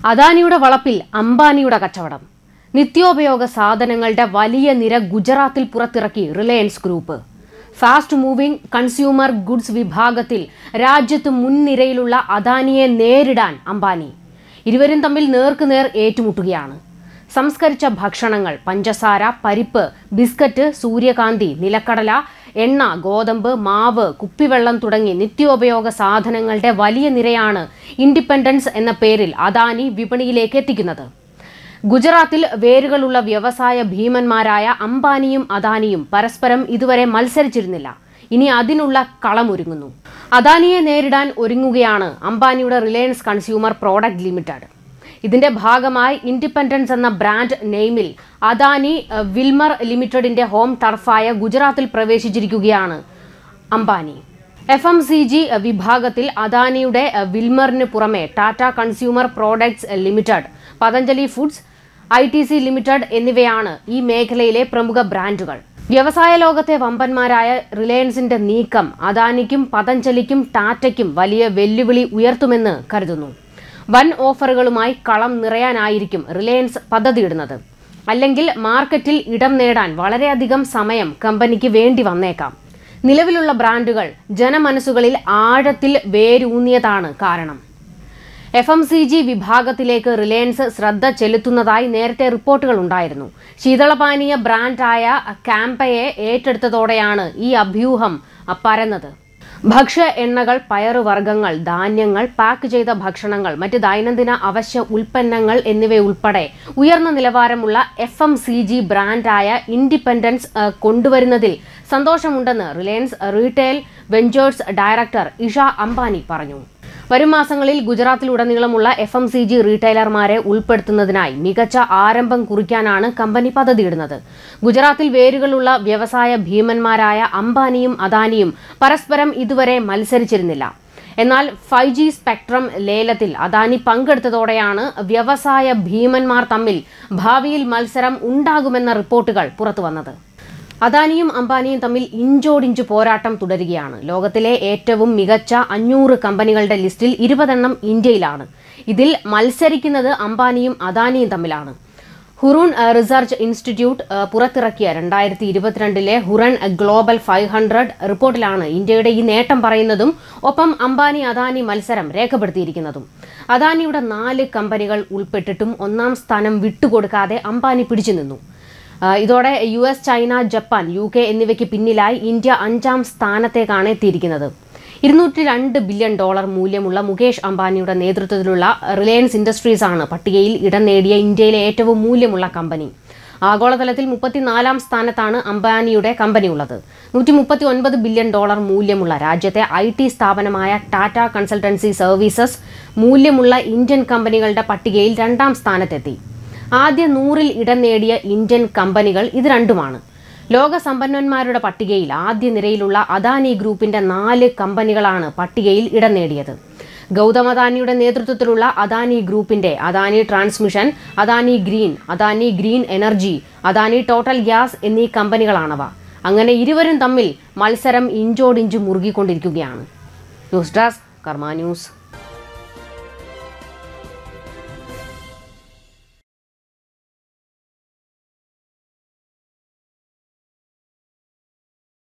അദാനിയുടെ വളപ്പിൽ അംബാനിയുടെ കച്ചവടം നിത്യോപയോഗ സാധനങ്ങളുടെ വലിയ നിര ഗുജറാത്തിൽ പുറത്തിറക്കി Reliance group fast moving consumer goods വിഭാഗത്തിൽ രാജ്യത്ത് മുൻനിരയിലുള്ള അദാനിയെ നേരിടാൻ അംബാനി ഇരുവരും തമ്മിൽ നേർക്കുനേർ ഏറ്റുമുട്ടുകയാണ് സംസ്കരിച്ച ഭക്ഷണങ്ങൾ പഞ്ചസാര പരിപ്പ് ബിസ്ക്കറ്റ് സൂര്യകാന്തി നിലക്കടല എണ്ണ ഗോതമ്പ് മാവ് കുപ്പിവെള്ളം തുടങ്ങി നിത്യോപയോഗ സാധനങ്ങളുടെ വലിയ നിരയാണ് ഇൻഡിപെൻഡൻസ് എന്ന പേരിൽ അദാനി വിപണിയിലേക്ക് എത്തിക്കുന്നത് ഗുജറാത്തിൽ വേരുകളുള്ള വ്യവസായ ഭീമന്മാരായ അംബാനിയും അദാനിയും പരസ്പരം ഇതുവരെ മത്സരിച്ചിരുന്നില്ല ഇനി അതിനുള്ള കളമൊരുങ്ങുന്നു അദാനിയെ നേരിടാൻ ഒരുങ്ങുകയാണ് അംബാനിയുടെ റിലയൻസ് കൺസ്യൂമർ പ്രോഡക്റ്റ് ലിമിറ്റഡ് ഇതിന്റെ ഭാഗമായി ഇൻഡിപെൻഡൻസ് എന്ന ബ്രാൻഡ് നെയിമിൽ അദാനി അഹ്, വിൽമർ ലിമിറ്റഡിന്റെ ഹോം ടർഫായ ഗുജറാത്തിൽ പ്രവേശിച്ചിരിക്കുകയാണ് Ambani F M C G വിഭാഗത്തിൽ അദാനിയുടെ അഹ്, വിൽമറിന് പുറമെ Tata consumer products limited Patanjali foods I T C limited എന്നിവയാണ് ഈ മേഖലയിലെ പ്രമുഖ ബ്രാൻഡുകൾ വ്യവസായ ലോകത്തെ വമ്പന്മാരായ റിലയൻസിന്റെ നീക്കം അദാനിക്കും പതഞ്ജലിക്കും ടാറ്റയ്ക്കും വലിയ വെല്ലുവിളി ഉയർത്തുമെന്ന് കരുതുന്നു വൻ ഓഫറുകളുമായി കളം നിറയാനായിരിക്കും റിലയൻസ് പദ്ധതിയിടുന്നത് അല്ലെങ്കിൽ മാർക്കറ്റിൽ ഇടം നേടാൻ വളരെയധികം സമയം കമ്പനിക്ക് വേണ്ടി വന്നേക്കാം നിലവിലുള്ള ബ്രാൻഡുകൾ ജനമനസ്സുകളിൽ ആഴത്തിൽ വേരൂന്നിയതാണ് കാരണം എഫ് എം സി ജി വിഭാഗത്തിലേക്ക് റിലയൻസ് ശ്രദ്ധ ചെലുത്തുന്നതായി നേരത്തെ റിപ്പോർട്ടുകൾ ഉണ്ടായിരുന്നു ശീതളപാനീയ ബ്രാൻഡായ കാമ്പയെ ഏറ്റെടുത്തതോടെയാണ് ഈ അഭ്യൂഹം പരന്നത് ഭക്ഷ്യ എണ്ണകൾ പയറുവർഗ്ഗങ്ങൾ ധാന്യങ്ങൾ പാക്ക് ചെയ്ത ഭക്ഷണങ്ങൾ മറ്റ് ദൈനംദിന അവശ്യ ഉൽപ്പന്നങ്ങൾ എന്നിവയുൾപ്പെടെ ഉയർന്ന നിലവാരമുള്ള എഫ് എം സി ജി ബ്രാൻഡായ ഇൻഡിപെൻഡൻസ് ഏഹ്, കൊണ്ടുവരുന്നതിൽ സന്തോഷമുണ്ടെന്ന് Reliance retail ventures director Isha Ambani പറഞ്ഞു വരും മാസങ്ങളിൽ ഗുജറാത്തിലുടനീളമുള്ള എഫ് എം സി ജി റീറ്റെയിലർമാരെ ഉൾപ്പെടുത്തുന്നതിനായി മികച്ച ആരംഭം കുറിക്കാനാണ് കമ്പനി പദ്ധതിയിടുന്നത് ഗുജറാത്തിൽ വേരുകളുള്ള വ്യവസായ ഭീമന്മാരായ അംബാനിയും അദാനിയും പരസ്പരം ഇതുവരെ മത്സരിച്ചിരുന്നില്ല എന്നാൽ ഫൈവ് ജി സ്പെക്ട്രം ലേലത്തിൽ അദാനി പങ്കെടുത്തതോടെയാണ് വ്യവസായ ഭീമന്മാർ തമ്മിൽ ഭാവിയിൽ മത്സരം ഉണ്ടാകുമെന്ന റിപ്പോർട്ടുകൾ പുറത്തുവന്നത് അദാനിയും അംബാനിയും തമ്മിൽ ഇഞ്ചോടിഞ്ച് പോരാട്ടം തുടരുകയാണ് ലോകത്തിലെ ഏറ്റവും മികച്ച അഞ്ഞൂറ് കമ്പനികളുടെ ലിസ്റ്റിൽ ഇരുപതെണ്ണം ഇന്ത്യയിലാണ് ഇതിൽ മത്സരിക്കുന്നത് അംബാനിയും അദാനിയും തമ്മിലാണ് ഹുറൂൺ അഹ്, റിസർച്ച് ഇൻസ്റ്റിറ്റ്യൂട്ട് അഹ്, പുറത്തിറക്കിയ രണ്ടായിരത്തി ഇരുപത്തിരണ്ടിലെ ഹുറൺ ഗ്ലോബൽ ഫൈവ് ഹൺഡ്രഡ് റിപ്പോർട്ടിലാണ് ഇന്ത്യയുടെ ഈ നേട്ടം പറയുന്നതും ഒപ്പം അംബാനി അദാനി മത്സരം രേഖപ്പെടുത്തിയിരിക്കുന്നതും അദാനിയുടെ നാല് കമ്പനികൾ ഉൾപ്പെട്ടിട്ടും ഒന്നാം സ്ഥാനം വിട്ടുകൊടുക്കാതെ അംബാനി പിടിച്ചു നിന്നു ആ, ഇതോടെ U S China Japan U K എന്നിവയ്ക്ക് പിന്നിലായി ഇന്ത്യ അഞ്ചാം സ്ഥാനത്തേക്കാണ് എത്തിയിരിക്കുന്നത് ഇരുന്നൂറ്റി രണ്ട് ബില്യൺ ഡോളർ മൂല്യമുള്ള മുകേഷ് അംബാനിയുടെ നേതൃത്വത്തിലുള്ള റിലയൻസ് ഇൻഡസ്ട്രീസ് ആണ് പട്ടികയിൽ ഇടം നേടിയ ഇന്ത്യയിലെ ഏറ്റവും മൂല്യമുള്ള കമ്പനി ആഗോളതലത്തിൽ മുപ്പത്തിനാലാം സ്ഥാനത്താണ് അംബാനിയുടെ കമ്പനി ഉള്ളത് നൂറ്റി മുപ്പത്തി ഒൻപത് ബില്യൺ ഡോളർ മൂല്യമുള്ള രാജ്യത്തെ ഐ ടി സ്ഥാപനമായ ടാറ്റ കൺസൾട്ടൻസി സർവീസസ് മൂല്യമുള്ള ഇന്ത്യൻ കമ്പനികളുടെ പട്ടികയിൽ രണ്ടാം സ്ഥാനത്തെത്തി ആദ്യ നൂറിൽ ഇടം നേടിയ ഇന്ത്യൻ കമ്പനികൾ ഇത് രണ്ടുമാണ് ലോക സമ്പന്നന്മാരുടെ പട്ടികയിൽ ആദ്യ നിരയിലുള്ള അദാനി ഗ്രൂപ്പിന്റെ നാല് കമ്പനികളാണ് പട്ടികയിൽ ഇടം നേടിയത് ഗൗതം അദാനിയുടെ നേതൃത്വത്തിലുള്ള അദാനി ഗ്രൂപ്പിന്റെ Adani transmission Adani green Adani green energy Adani total gas എന്നീ കമ്പനികളാണവ അങ്ങനെ ഇരുവരും തമ്മിൽ മത്സരം ഇഞ്ചോടിഞ്ച് മുറുകിക്കൊണ്ടിരിക്കുകയാണ് ന്യൂസ് ഡെസ്ക് കർമ്മ ന്യൂസ്